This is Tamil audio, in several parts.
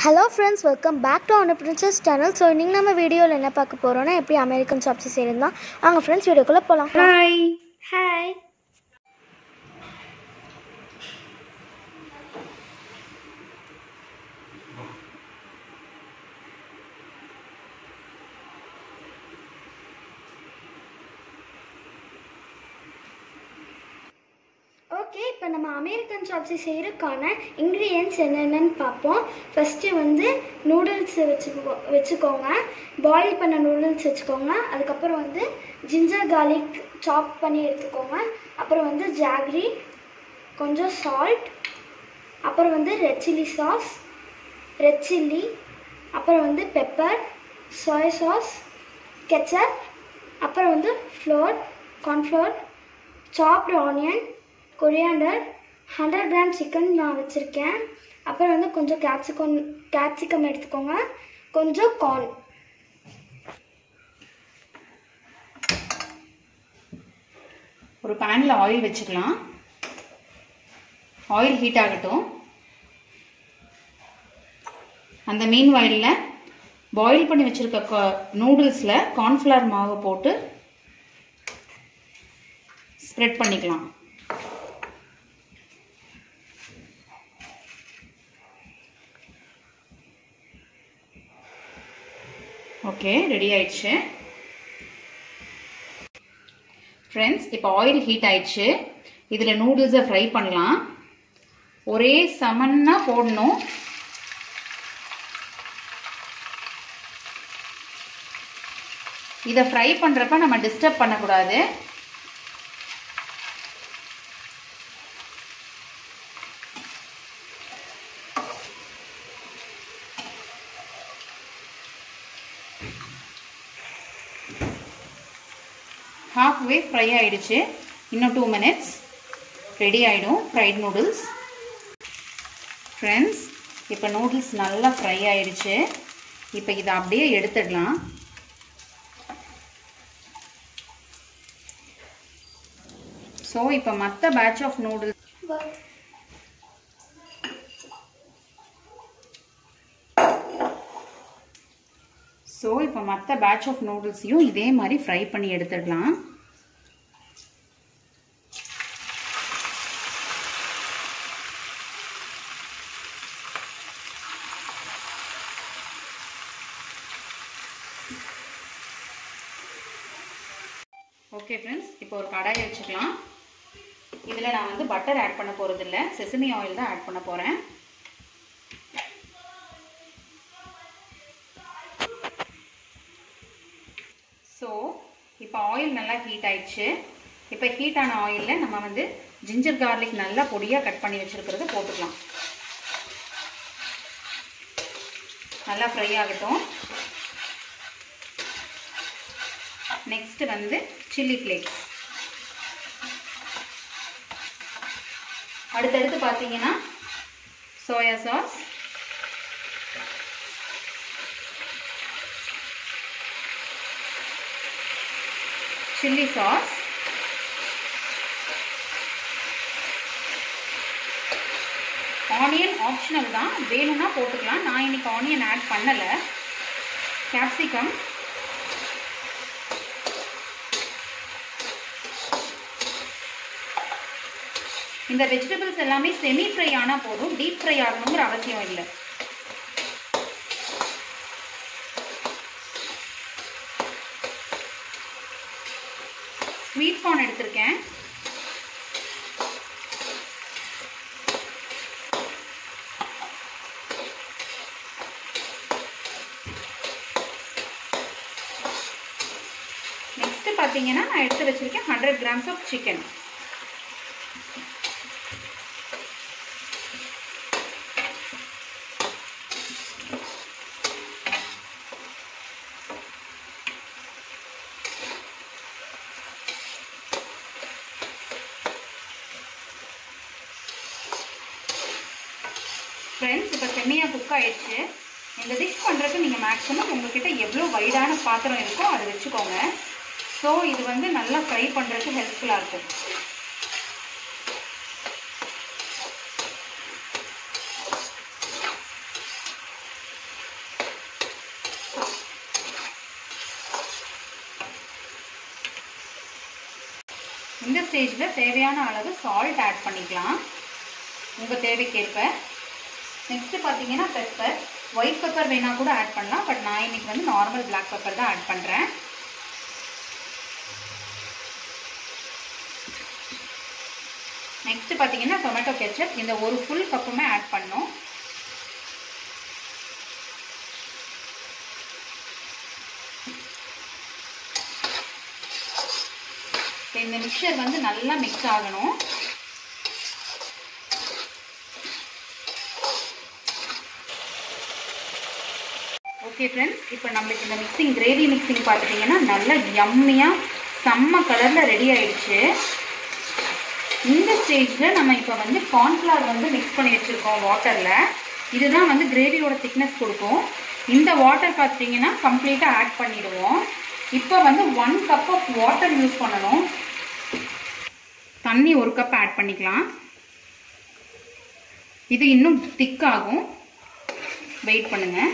Hello friends welcome back to அவன பிரின்சஸ் சேனல் ஸோ இன்றைக்கி நம்ம வீடியோவில் என்ன பார்க்க போகிறோன்னா எப்படி அமெரிக்கன் சாப்ஸ் செய்யறது தான் வாங்க ஃப்ரெண்ட்ஸ் வீடியோக்குள்ளே போகலாம் ஹாய் ஹாய் ஓகே இப்போ நம்ம அமெரிக்கன் சாப்ஸி செய்கிறதுக்கான இன்க்ரீடியன்ஸ் என்னென்னு பார்ப்போம் ஃபஸ்ட்டு வந்து நூடுல்ஸ் வச்சுக்கோ வச்சுக்கோங்க பாயில் பண்ண நூடுல்ஸ் வச்சுக்கோங்க அதுக்கப்புறம் வந்து ஜிஞ்சர் garlic சாப் பண்ணி எடுத்துக்கோங்க அப்புறம் வந்து ஜாக்ரி கொஞ்சம் சால்ட் அப்புறம் வந்து red chilli sauce red chilli அப்புறம் வந்து பெப்பர் சோயா சாஸ் கெச்சப் அப்புறம் வந்து flour cornflour chopped onion coriander hundred gram chicken நான் வச்சுருக்கேன் அப்புறம் வந்து கொஞ்சம் கேப்சிகம் கேப்சிகம் எடுத்துக்கோங்க கொஞ்சம் கார்ன் ஒரு பேனில் ஆயில் வச்சுக்கலாம் ஆயில் ஹீட் ஆகட்டும் அந்த மீன் வயலில் பாயில் பண்ணி வச்சுருக்க நூடுல்ஸில் கார்ன்ஃப்ளவர் மாவு போட்டு ஸ்ப்ரெட் பண்ணிக்கலாம் ஓகே ரெடி ஆயிடுச்சு ஃப்ரெண்ட்ஸ் இப்போ ஆயில் ஹீட் ஆயிடுச்சு இதில் நூடுல்ஸை ஃப்ரை பண்ணலாம் ஒரே சமன்னா போடணும் இதை ஃப்ரை பண்ணுறப்ப நம்ம டிஸ்டர்ப் பண்ணக்கூடாது ஹாஃப் வே ஃப்ரை ஆயிடுச்சு இன்னும் டூ மினிட்ஸ் ரெடி ஆகிடும் ஃப்ரைட் நூடுல்ஸ் ஃப்ரெண்ட்ஸ் இப்போ நூடுல்ஸ் நல்லா ஃப்ரை ஆயிடுச்சு இப்போ இதை அப்படியே எடுத்துடலாம் ஸோ இப்போ மற்ற பேட்ச் ஆஃப் நூடுல்ஸ் ஸோ இப்போ மற்ற பேட்ச் ஆஃப் நூடுல்ஸையும் இதே மாதிரி ஃப்ரை பண்ணி எடுத்துடலாம் ஓகே ஃப்ரெண்ட்ஸ் இப்போ ஒரு கடாயை வச்சுக்கலாம் இதில் நான் வந்து பட்டர் ஆட் பண்ண போகிறது இல்லை செசமி ஆயில் தான் ஆட் பண்ண போகிறேன் ஸோ இப்போ ஆயில் நல்லா ஹீட் ஆயிடுச்சு இப்போ ஹீட் ஆன ஆயிலில் நம்ம வந்து ஜிஞ்சர் கார்லிக் நல்லா பொடியாக கட் பண்ணி வச்சுருக்கிறத போட்டுக்கலாம் நல்லா ஃப்ரை ஆகட்டும் நெக்ஸ்ட் வந்து சில்லி ஃப்ளேக்ஸ் அடுத்தடுத்து பார்த்தீங்கன்னா soya sauce chilli sauce onion optional தான் வேணும்னா போட்டுக்கலாம் நான் இன்னைக்கு ஆனியன் ஆட் பண்ணலை கேப்சிகம் இந்த வெஜிடபிள்ஸ் எல்லாமே செமி ஃப்ரை ஆனால் போதும் டீப் ஃப்ரை ஆகணுங்கிற அவசியம் இல்லை ஸ்வீட் கார்ன் எடுத்திருக்கேன் நெக்ஸ்ட் பார்த்தீங்கன்னா நான் எடுத்து வச்சிருக்கேன் hundred grams of chicken friends இப்போ செம்மியாக குக் ஆயிடுச்சு இந்த டிஷ் பண்ணுறதுக்கு நீங்கள் மேக்ஸிமம் உங்ககிட்ட எவ்வளோ வைடான பாத்திரம் இருக்கோ அதை வச்சுக்கோங்க ஸோ இது வந்து நல்லா ஃப்ரை பண்ணுறதுக்கு ஹெல்ப்ஃபுல்லாக இருக்கும் இந்த ஸ்டேஜில் தேவையான அளவு சால்ட் ஆட் பண்ணிக்கலாம் உங்கள் தேவைக்கேற்ப நெக்ஸ்ட்டு பார்த்தீங்கன்னா பெப்பர் ஒயிட் பெப்பர் வேணால் கூட ஆட் பண்ணலாம் பட் நான் இன்னைக்கு வந்து நார்மல் பிளாக் பெப்பர் தான் ஆட் பண்ணுறேன் நெக்ஸ்ட் பார்த்தீங்கன்னா டொமேட்டோ கெச்சப் இந்த ஒரு ஃபுல் கப்புமே ஆட் பண்ணோம் இப்போ இந்த மிக்சர் வந்து நல்லா மிக்ஸ் ஆகணும் ஓகே ஃப்ரெண்ட்ஸ் இப்போ நம்மளுக்கு இந்த மிக்சிங் கிரேவி மிக்சிங் பார்த்துட்டிங்கன்னா நல்லா யம்மியாக செம்ம கலரில் ரெடி ஆயிடுச்சு இந்த ஸ்டேஜில் நம்ம இப்போ வந்து கார்ன்ஃப்ளவர் வந்து மிக்ஸ் பண்ணி வச்சுருக்கோம் வாட்டரில் இதுதான் வந்து கிரேவியோட திக்னஸ் கொடுக்கும் இந்த வாட்டர் பார்த்தீங்கன்னா கம்ப்ளீட்டாக ஆட் பண்ணிடுவோம் இப்போ வந்து one cup of water use பண்ணணும் தண்ணி ஒரு கப் ஆட் பண்ணிக்கலாம் இது இன்னும் திக் ஆகும் வெயிட் பண்ணுங்கள்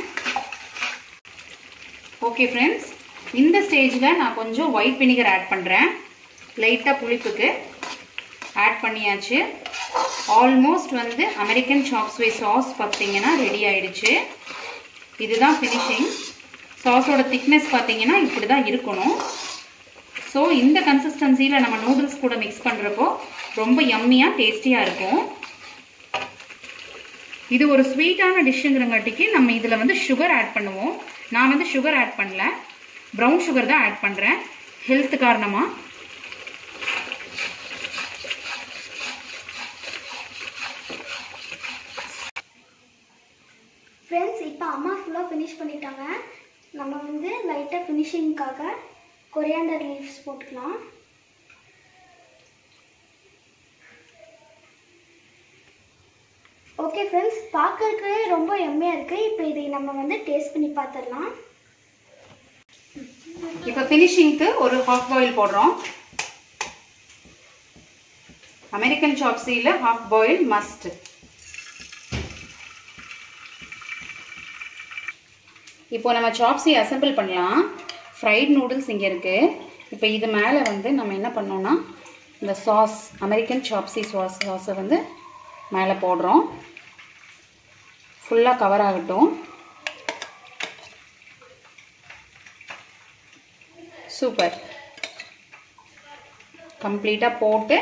ஓகே ஃப்ரெண்ட்ஸ் இந்த ஸ்டேஜில் நான் கொஞ்சம் ஒயிட் வினிகர் ஆட் பண்ணுறேன் லைட்டாக புளிப்புக்கு ஆட் பண்ணியாச்சு ஆல்மோஸ்ட் வந்து அமெரிக்கன் சாப்ஸ்வே சாஸ் பார்த்தீங்கன்னா ரெடி ஆயிடுச்சு இதுதான் ஃபினிஷிங் சாஸோட திக்னஸ் பார்த்தீங்கன்னா இப்படி தான் இருக்கணும் ஸோ இந்த கன்சிஸ்டன்சியில் நம்ம நூடுல்ஸ் கூட மிக்ஸ் பண்ணுறப்போ ரொம்ப யம்மியாக டேஸ்டியாக இருக்கும் இது ஒரு ஸ்வீட்டான டிஷ்ஷுங்கிறங்காட்டிக்கு நம்ம இதில் வந்து சுகர் ஆட் பண்ணுவோம் நான் வந்து சுகர் ஆட் பண்ணல ப்ரௌன் சுகர் தான் ஆட் பண்ணுறேன் ஹெல்த் காரணமாக ஃப்ரெண்ட்ஸ் இப்போ அம்மா ஃபுல்லாக ஃபினிஷ் பண்ணிட்டாங்க நம்ம வந்து லைட்டாக ஃபினிஷிங்க்காக கொரியாண்டர் லீவ்ஸ் போட்டுக்கலாம் ஓகே ஃப்ரெண்ட்ஸ் பார்க்கறதுக்கு ரொம்ப எம்மையாக இருக்குது இப்போ இதை நம்ம வந்து டேஸ்ட் பண்ணி பார்த்துடலாம் இப்போ ஃபினிஷிங்க்கு ஒரு ஹாஃப் பாயில் போடுறோம் அமெரிக்கன் சாப்ஸியில் ஹாஃப் பாயில் மஸ்ட் இப்போ நம்ம சாப்ஸி அசெம்பிள் பண்ணலாம் ஃப்ரைட் நூடுல்ஸ் இங்கே இருக்குது இப்போ இது மேலே வந்து நம்ம என்ன பண்ணோம்னா இந்த சாஸ் அமெரிக்கன் சாப்ஸி சாஸ் சாஸை வந்து மேலே போடுறோம் ஃபுல்லாக கவர் ஆகட்டும் சூப்பர் கம்ப்ளீட்டாக போட்டு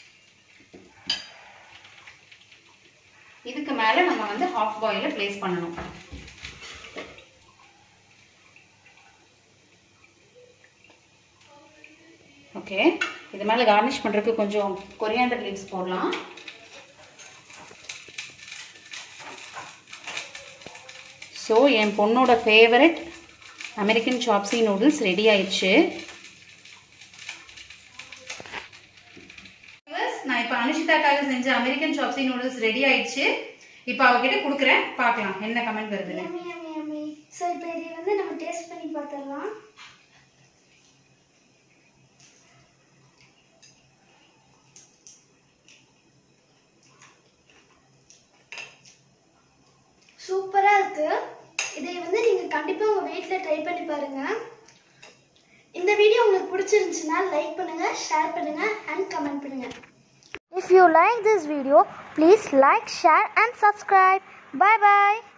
இதுக்கு மேலே நம்ம வந்து ஹாஃப் பாயிலில் ப்ளேஸ் பண்ணணும் ஓகே இது மேலே கார்னிஷ் பண்ணுறதுக்கு கொஞ்சம் கொரியாண்டர் லீவ்ஸ் போடலாம் ஸோ என் பொண்ணோட favourite American chopsuey noodles ready ஆயிடுச்சு நான் இப்போ அனுஷிதாக்காக செஞ்ச அமெரிக்கன் சாப்ஸி நூடுல்ஸ் ரெடி ஆயிடுச்சு இப்போ அவகிட்ட கொடுக்குறேன் பார்க்கலாம் என்ன கமெண்ட் வருதுன்னு யம்மி யம்மி யம்மி ஸோ இப்போ இதை வந்து நம்ம டேஸ்ட் பண்ணி பார்த்துடலாம் சூப்பராக இருக்குது இதை வந்து நீங்கள் கண்டிப்பாக உங்கள் வீட்டில் ட்ரை பண்ணி பாருங்கள் இந்த வீடியோ உங்களுக்கு பிடிச்சிருந்துச்சுன்னா லைக் பண்ணுங்கள் ஷேர் பண்ணுங்கள் அண்ட் கமெண்ட் பண்ணுங்கள் If you like this video, please like, share and subscribe. Bye bye.